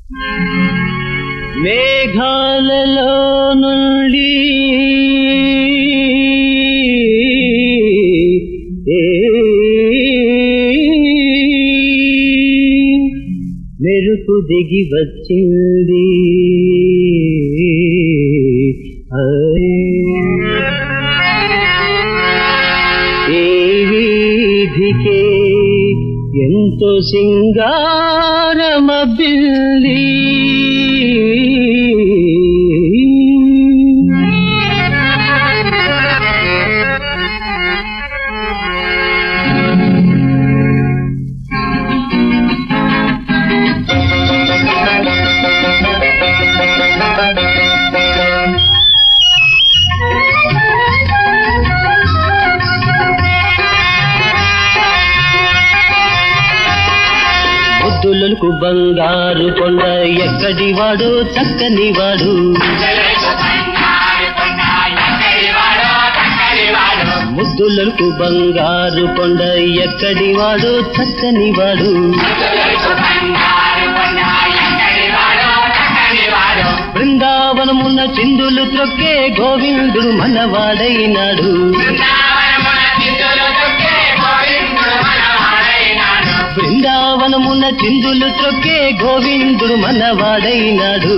మేఘాలలో నుండి మెరుపు దిగి వచ్చింది ఏ వీధికే ఎంతో సింగారమబిల్లి బుద్ధులకు బంగారు కొండ ఎక్కడి వాడు చక్కని వాడు ముద్దులకు బంగారు కొండ ఎక్కడి వాడు చక్కని వాడు బృందావనమున్న చిందులు త్రొక్కే గోవిందుడు మనవాడైనాడు బృందావనమున్న చిందులు త్రొక్కే గోవిందుడు మనవాడైనాడు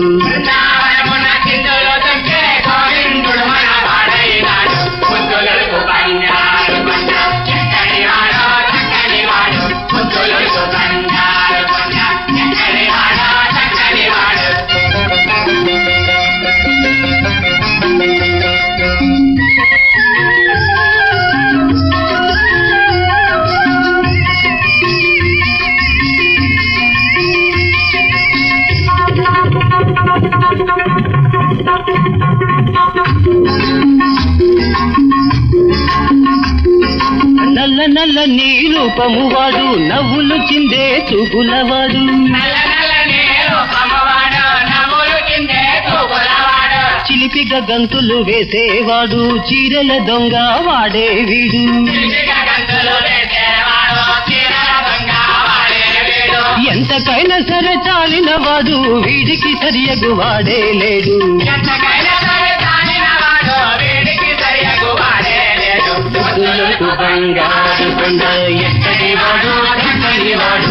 నల్ల నల్ల నీ రూపము వాడు నవ్వులు చిందే చూపులవాడు చిలిపిగా గంతులు వేసేవాడు చీరల దొంగ వాడే వీడు ఎంతకైనా సరే చాలిన వాడు వీడికి సరియగు వాడే లేడు బుద్ధులకు బంగారు కొండ ఎక్కడి వాడు చక్కని వాడు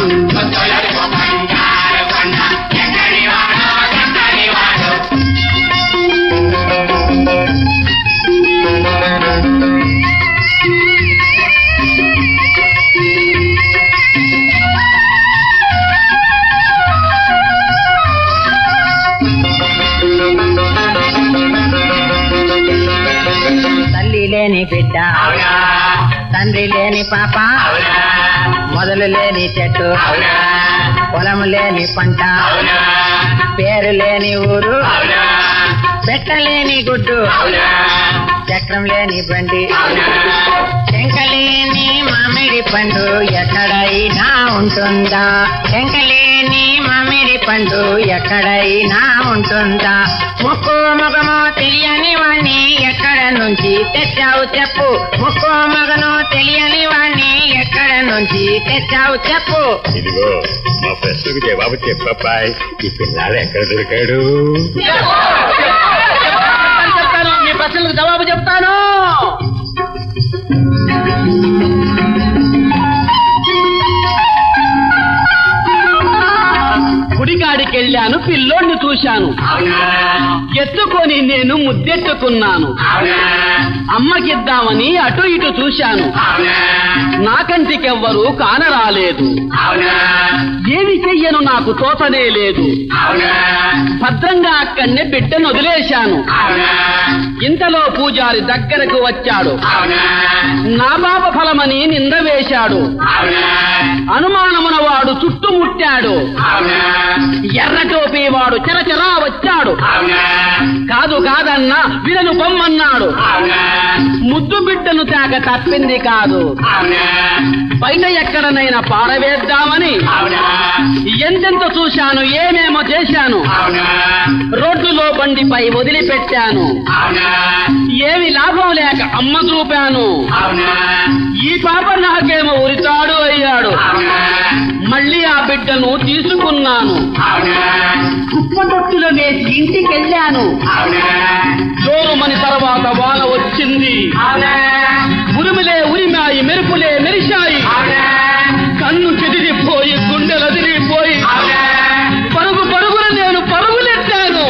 తల్లి లేని బిడ్డ తండ్రి లేని పాప మొదలు లేని చెట్టు పొలం లేని పంట పేరు లేని ఊరు పెట్టలేని గుడ్డు చక్రం లేని బండి శంకలేని మామిడి పండు ఎక్కడైనా ఉంటుందా శంకలేని మామిడి పండు ఎక్కడైనా ఉంటుందా ముక్కు మగము తెలియని వాణ్ణి ఎక్కడ నుంచి తెచ్చావు చెప్పు ముక్కు మగను తెలియని వాణ్ణి ఎక్కడ నుంచి తెచ్చావు చెప్పు ఇదిగో మా ప్రశ్నకు జవాబు చెప్పబ్బాయ్ ఈ పిల్లాడు ఎక్కడ దొరికాడు చెప్తాను మీ ప్రశ్నలకు జవాబు చెప్తాను గుడికాడికి వెళ్ళాను పిల్లోడిని చూశాను ఎత్తుకొని నేను ముద్దెట్టుకున్నాను అమ్మకిద్దామని అటు ఇటు చూశాను నాకంటికెవ్వరూ కానరాలేదు ఏమి చెయ్యను నాకు తోచనే లేదు భద్రంగా అక్కడనే బిడ్డను వదిలేశాను ఇంతలో పూజారి దగ్గరకు వచ్చాడు నా పాప ఫలమని నింద వేశాడు అనుమానమున వాడు చుట్టుముట్టాడు ఎర్ర టోపీ వాడు చెరచెరా వచ్చాడు కాదు కాదన్నా వినను పొమ్మన్నాడు ముద్దు బిడ్డను తేక తప్పింది కాదు బయట ఎక్కడనైనా పారవేద్దామని ఎంతెంత చూశాను ఏమేమో చేశాను రోడ్డులో బండిపై వదిలిపెట్టాను ఏమి లాభం లేక అమ్మ చూపాను ఈ పాప నాకేమో ఉరితాడు అయ్యాడు మళ్ళీ ఆ బిడ్డను తీసుకున్నాను ఇంటికెళ్ళాను జోరుమని తర్వాత వాన వచ్చింది ఉరుములే ఉరిమాయి మెరుపులే మెరిశాయి కన్ను చెదిరిపోయి గుండెలదిరిపోయి పరుగు పరుగున నేను పరుగులెత్తాను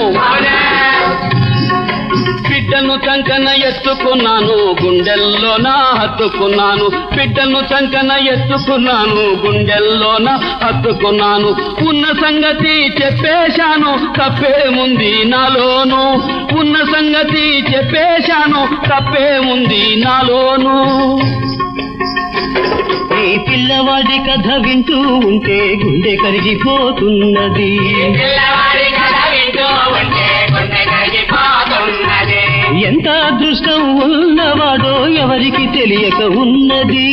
బిడ్డను చంకన ఎత్తుకున్నాను గుండెల్లో నా హత్తుకున్నాను బిడ్డను చంకన ఎత్తుకున్నాను గుండెల్లో నా హత్తుకున్నాను ఉన్న సంగతి చెప్పేశాను తప్పేముంది నాలోను ఉన్న సంగతి చెప్పేశాను తప్పేముంది నాలోను ఈ పిల్లవాడి కథ వింటూ ఉంటే గుండె కరిగిపోతున్నది ఎంత అదృష్టం ఉన్నవాడో ఎవరికి తెలియక ఉన్నది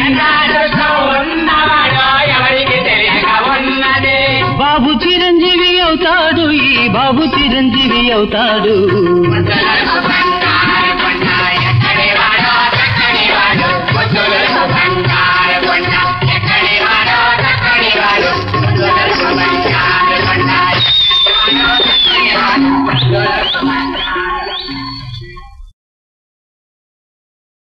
బాబు చిరంజీవి అవుతాడు ఈ బాబు చిరంజీవి అవుతాడు వందల